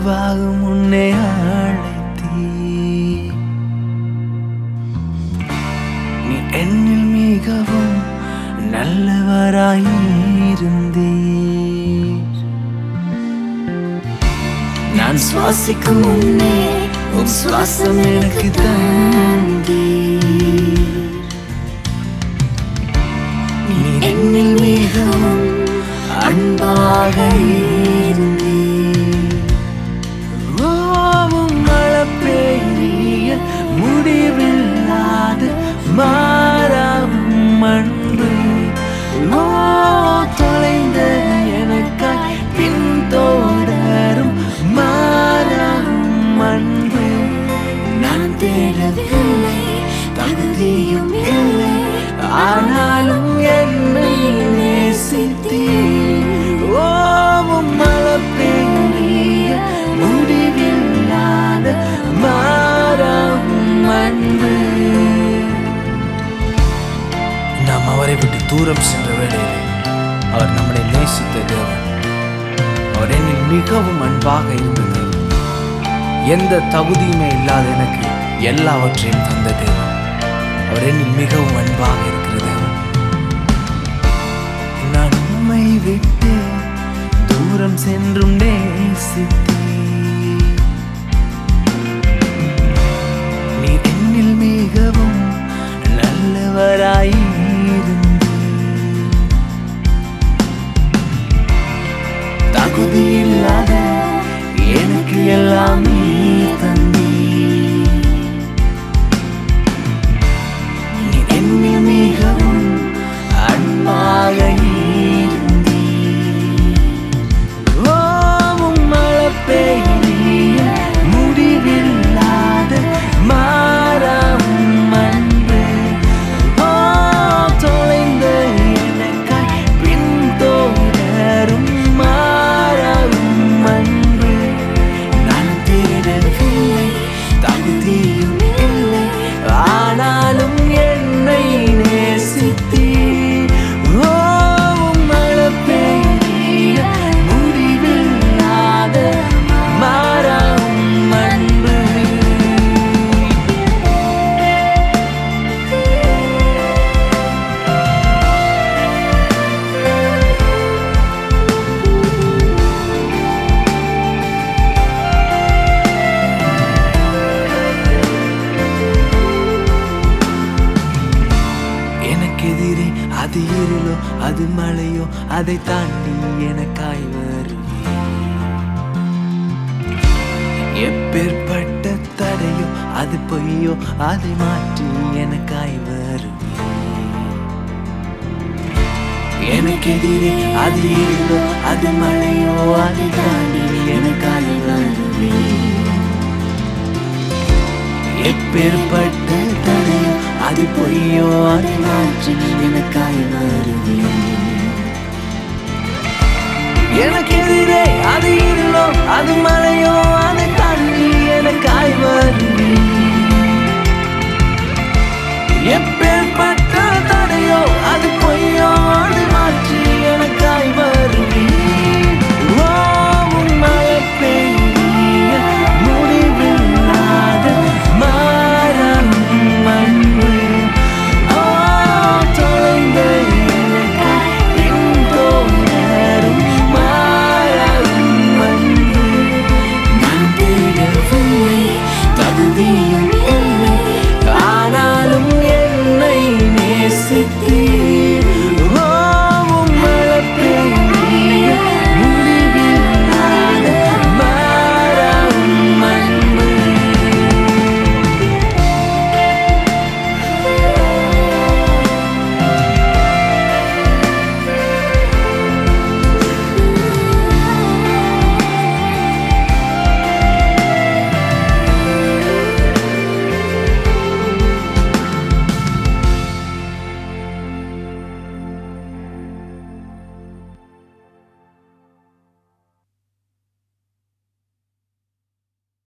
உருவாகும் முன்னே அழைத்தீ நீ என்னில் மிகவும் நல்லவராயிருந்தீர் நான் சுவாசிக்கும் முன்னே உன் சுவாசம் எனக்கு தந்தீர் நீ என்னில் மிகவும் அன்பாக இருந்தீர் ஓவும் மழை பெய்ய முடிவில்லாத மாறாவும் அன்பு ஓ தொலைந்த எனக்காய் பின்தொடரும் மாறாவும் அன்பு நான் தேடவில்லை தகுதியும் இல்லை ஆனாலும் என்னை நேசித்தீர் ஓவும் மழை பெய்ய முடிவில்லாத மாறாவும் அன்பு நாம் அவரை விட்டு தூரம் சென்ற வேளையிலே அவர் நம்மளை நேசித்த தேவன் அவர் என்னில் மிகவும் அன்பாக இருந்த தேவன் எந்த தகுதியுமே இல்லாத எனக்கு எல்லாவற்றையும் தந்த தேவன் அவர் என்னில் மிகவும் அன்பாக இருக்கிற தேவன் நான் உண்மை விட்டு தூரம் சென்றும் நேசித்தேன் நீ என்னில் மிகவும் நல்லவராயிருந்தீர் தகுதி இல்லாத எனக்கு எல்லாம் நீ தந்தீர் நீ என்னில் மிகவும் அன்பாக இருந்தீர் ஓவும் மழை பெய்ய முடிவில்லாத மாறாவும் அன்பு ஓ தொலைந்த எனக்காய் பின்தொடரும் மாறாவும் அன்பு நான் தேடவில்லை தகுதியும் இல்லை ஆனாலும் என்னை நேசித்தீர் ஓவும் மழை பெய்ய முடிவில்லாத மாறாவும் அன்பு எனக்கு எதிரே அது இருளோ அது மழையோ அதை தாண்டி எனக்காய் வருவே எப்பேற்பட்ட தடையோ அது பொய்யோ அதை மாற்றி எனக்காய் வருவே எனக்கு எதிரே அது இருளோ அது மழையோ அதை தாண்டி எனக்காய் வருவே எப்பேற்பட்ட தடையோ அது பொய்யோ அதை மாற்றி எனக்காய் வருவே எனக்கு எதிரே அது இருளோ அது மழையோ அதை தாண்டி எனக்காய் வருவே எப்பேற்பட்ட தடையோ அது பொய்யோ அதை மாற்றி எனக்காய் வருவே ஓ, உன் மழை பெய்ய முடிவில்லாத மாறம் அன்பு. ஓ, தொலைந்த எனக்காய் பின்தொடரும் மாறம் அன்பு. நான் தேடவில்லை தகுதியும்